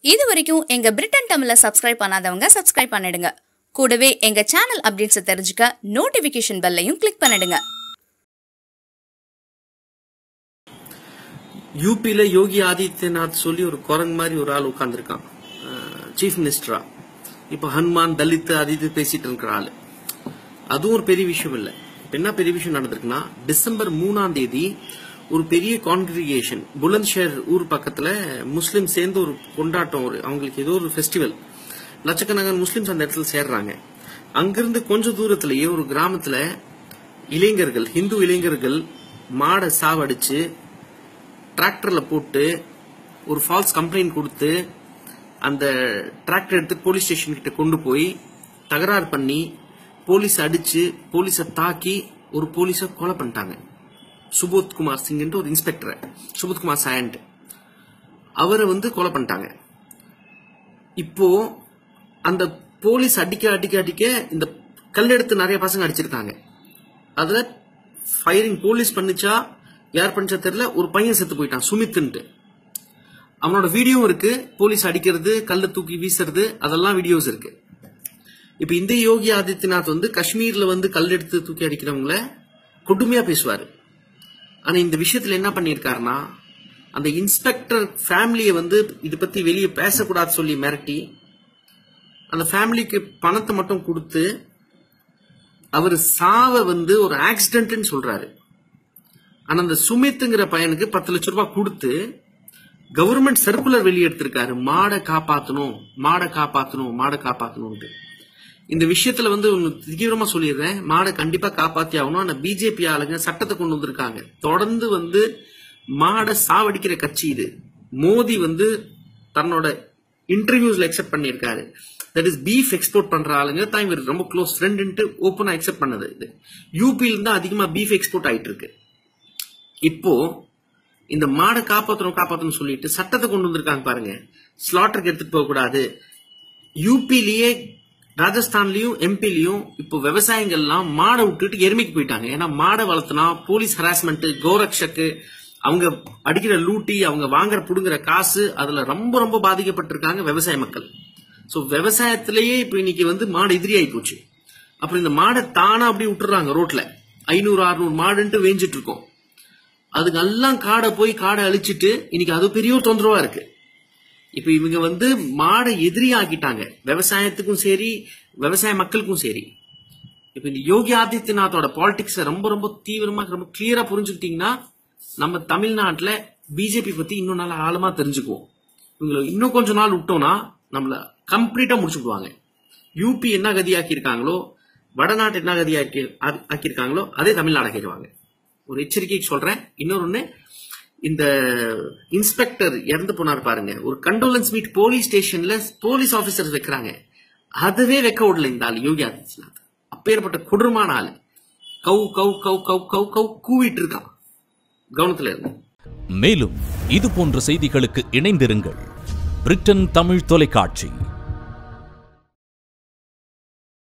இது வரைக்கும் எங்க பிரிட்டன் தமிழை சப்ஸ்கிரைப் பண்ணாதவங்க சப்ஸ்கிரைப் பண்ணிடுங்க கூடவே எங்க சேனல் அப்டேட்ஸை தெரிஞ்சுக்க நோட்டிபிகேஷன் பெல்லையும் கிளிக் பண்ணிடுங்க யூபியில யோகி ஆதித்யநாத் சொல்லி ஒரு குரங்கு மாதிரி ஒரு ஆள் உட்கார்ந்துருக்கான் சீஃப் மினிஸ்டரா இப்ப ஹனுமான் தலித் அது இது பேசிட்டு இருக்கிற ஆளு அதுவும் ஒரு பெரிய விஷயம் இல்ல இப்ப என்ன பெரிய விஷயம் நடந்திருக்குன்னா டிசம்பர் மூணாம் தேதி ஒரு பெரிய கான்கிரிகேஷன் புலந்த்ஷேர் ஊர் பக்கத்துல முஸ்லிம் சேர்ந்து ஒரு கொண்டாட்டம் ஒரு அவங்களுக்கு ஏதோ ஒரு ஃபெஸ்டிவல் லட்சக்கணக்கான முஸ்லிம்ஸ் அந்த இடத்துல சேர்றாங்க அங்கிருந்து கொஞ்ச தூரத்திலேயே ஒரு கிராமத்துல இளைஞர்கள் ஹிந்து இளைஞர்கள் மாடை சாவடிச்சு டிராக்டர்ல போட்டு ஒரு ஃபால்ஸ் கம்ப்ளைண்ட் கொடுத்து அந்த டிராக்டர் எடுத்து போலீஸ் ஸ்டேஷன் கிட்ட கொண்டு போய் தகராறு பண்ணி போலீஸ் அடிச்சு போலீஸை தாக்கி ஒரு போலீஸை கொலை பண்ணிட்டாங்க சுபோத் குமார் சிங் ஒரு இன்ஸ்பெக்டர் சுபோத் குமார் சாயண்ட் அவரை வந்து கொலை பண்ணிட்டாங்க இப்போ அந்த போலீஸ் அடிக்க அடிக்க அடிக்க இந்த கல்லெடுத்து நிறைய பசங்க அடிச்சிருக்காங்க அதுல ஃபயரிங் போலீஸ் பண்ணுச்சா யார் பண்ணிச்சா தெரியல ஒரு பையன் செத்து போயிட்டான் சுமித்ன்ட்டு அவனோட வீடியோ இருக்கு போலீஸ் அடிக்கிறது கல்ல தூக்கி வீசுறது அதெல்லாம் வீடியோஸ் இருக்கு இப்ப இந்த யோகி ஆதித்யநாத் வந்து காஷ்மீர்ல வந்து கல் எடுத்து தூக்கி அடிக்கிறவங்கள கொடுமையா பேசுவாரு ஆனா இந்த விஷயத்துல என்ன பண்ணிருக்காருன்னா அந்த இன்ஸ்பெக்டர் ஃபேமிலியை வந்து இது பத்தி வெளியே பேசக்கூடாது சொல்லி மிரட்டி அந்த ஃபேமிலிக்கு பணத்தை மட்டும் கொடுத்து அவர் சாவ வந்து ஒரு ஆக்சிடென்ட்னு சொல்றாரு ஆனா அந்த சுமித்துங்கிற பையனுக்கு பத்து லட்சம் ரூபாய் கொடுத்து கவர்மெண்ட் சர்க்குலர் வெளியெடுத்திருக்காரு மாடை காப்பாத்தணும் மாடை காப்பாத்தணும் மாடை காப்பாத்தணும்ட்டு இந்த விஷயத்துல வந்து ஒன்னு தீவிரமா சொல்லிடுறேன் மாடை கண்டிப்பா காப்பாத்தி ஆகணும் ஆனா பிஜேபி ஆளுங்க சட்டத்தை கொண்டு வந்திருக்காங்க தொடர்ந்து வந்து மாடை சாவடிக்கிற கட்சி இது மோடி வந்து தன்னோட இன்டர்வியூஸ்ல அக்செப்ட் பண்ணியிருக்காரு தட் இஸ் பீஃப் எக்ஸ்போர்ட் பண்ற ஆளுங்க தான் இவர் ரொம்ப க்ளோஸ் ஃப்ரெண்ட் ஓப்பனா அக்செப்ட் பண்ணது இது யூபியில இருந்து அதிகமா பீஃப் எக்ஸ்போர்ட் ஆயிட்டு இருக்கு இப்போ இந்த மாடை காப்பாற்றணும் காப்பாற்றணும் சொல்லிட்டு சட்டத்தை கொண்டு வந்திருக்காங்க பாருங்க ஸ்லாட்டருக்கு எடுத்துட்டு போக கூடாது யூபிலேயே ராஜஸ்தான்லயும் எம்பிலையும் இப்போ விவசாயிகள்லாம் மாடை விட்டுட்டு எருமைக்கு போயிட்டாங்க ஏன்னா மாடை வளர்த்துனா போலீஸ் ஹராஸ்மெண்ட் கோரக்ஷக்கு அவங்க அடிக்கிற லூட்டி அவங்க வாங்குற புடுங்குற காசு அதுல ரொம்ப ரொம்ப பாதிக்கப்பட்டிருக்காங்க விவசாய மக்கள் சோ விவசாயத்திலேயே இப்ப இன்னைக்கு வந்து மாடு எதிரி ஆகி போச்சு அப்புறம் இந்த மாடை தானா அப்படி விட்டுறாங்க ரோட்ல ஐநூறு அறுநூறு மாடுன்ட்டு வேஞ்சிட்டு இருக்கோம் அதுக்கு எல்லாம் காடை போய் காடை அழிச்சிட்டு இன்னைக்கு அது பெரிய ஒரு தொந்தரவா இருக்கு இப்ப இவங்க வந்து மாடை எதிரி ஆக்கிட்டாங்க விவசாயத்துக்கும் சரி விவசாய மக்களுக்கும் சரி இப்ப இந்த யோகி ஆதித்யநாத்தோட பாலிடிக்ஸ் ரொம்ப ரொம்ப தீவிரமா ரொம்ப கிளியரா புரிஞ்சுக்கிட்டீங்கன்னா நம்ம தமிழ்நாட்டுல பிஜேபி பத்தி இன்னும் நல்லா ஆழமா தெரிஞ்சுக்குவோம் இவங்களை இன்னும் கொஞ்ச நாள் விட்டோம்னா நம்மள கம்ப்ளீட்டா முடிச்சுடுவாங்க யூபி என்ன கதி ஆக்கியிருக்காங்களோ வடநாட்டு என்ன கதி ஆக்கி ஆக்கியிருக்காங்களோ அதே தமிழ்நாடு ஆக்கிடுவாங்க ஒரு எச்சரிக்கை சொல்றேன் இன்னொன்னு இந்த இன்ஸ்பெக்டர் இறந்து போனார் பாருங்க ஒரு கண்டோலன்ஸ் மீட் போலீஸ் ஸ்டேஷன்ல போலீஸ் ஆபீசர்ஸ் வைக்கிறாங்க அதுவே வைக்க விடல இந்த ஆள் யோகி ஆதித்யநாத் அப்பேற்பட்ட கொடூரமான ஆளு கவு கவு கவு கவு கவு கவு கூவிட்டு இருக்கான் கவனத்துல இருந்து மேலும் இது போன்ற செய்திகளுக்கு இணைந்திருங்கள் பிரிட்டன் தமிழ் தொலைக்காட்சி